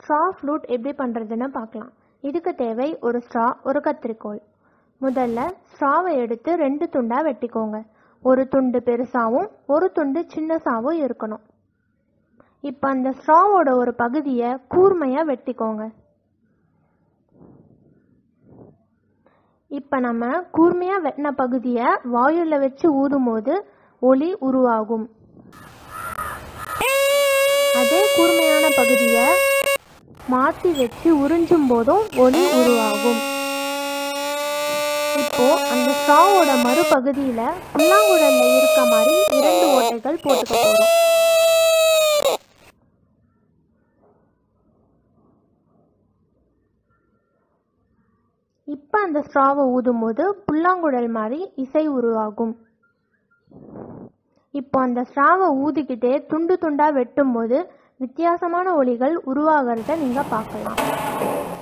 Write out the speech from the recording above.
straw flute எப்படி பண்ணுறதுன்னு பார்க்கலாம் இதுக்கு தேவை ஒரு ஸ்ட்ரா ஒரு கத்திரிக்கோல் முதல்ல ஸ்ட்ராவை எடுத்து ரெண்டு துண்டாக வெட்டிக்கோங்க ஒரு துண்டு பெருசாகவும் ஒரு துண்டு சின்னசாகவும் இருக்கணும் இப்போ அந்த ஸ்ட்ராவோட ஒரு பகுதியை கூர்மையாக வெட்டிக்கோங்க இப்போ நம்ம கூர்மையாக வெட்டின பகுதியை வாயுல வச்சு ஊதும்போது ஒளி உருவாகும் அதே கூர்மையான பகுதியை மாற்றி வச்சு உறிஞ்சும் போதும் ஒளி உருவாகும் இப்போ அந்த ஸ்ட்ராவோட மறுபகுதியில் புல்லாங்குழல்ல இருக்க மாதிரி இரண்டு ஓட்டைகள் போட்டுக்க போகிறோம் இப்போ அந்த ஸ்ட்ராவை ஊதும்போது புல்லாங்குழல் மாதிரி இசை உருவாகும் இப்போ அந்த ஸ்ட்ராவை ஊதிக்கிட்டே துண்டு துண்டாக வெட்டும்போது வித்தியாசமான ஒலிகள் உருவாகிறத நீங்கள் பார்க்கலாம்